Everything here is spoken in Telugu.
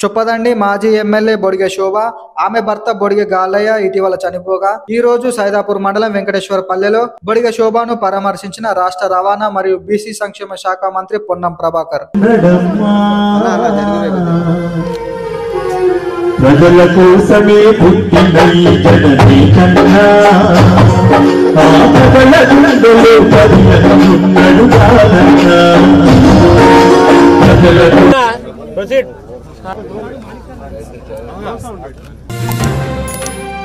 చొప్పదండి మాజీ ఎమ్మెల్యే బొడిగె శోభ ఆమె భర్త బొడిగె గాలయ్య ఇటీవల చనిపోగా ఈ రోజు సైదాపూర్ మండలం వెంకటేశ్వర పల్లెలో బొడిగె శోభను పరామర్శించిన రాష్ట్ర రవాణా మరియు బీసీ సంక్షేమ శాఖ మంత్రి పొన్నం ప్రభాకర్ ప్రజల కోసమే పుట్టిన ఈ జననీ కన్నా ఆ ప్రజల గుండెలో పరిణమున్నడు కాదన్నా ప్రజలకు Proceed.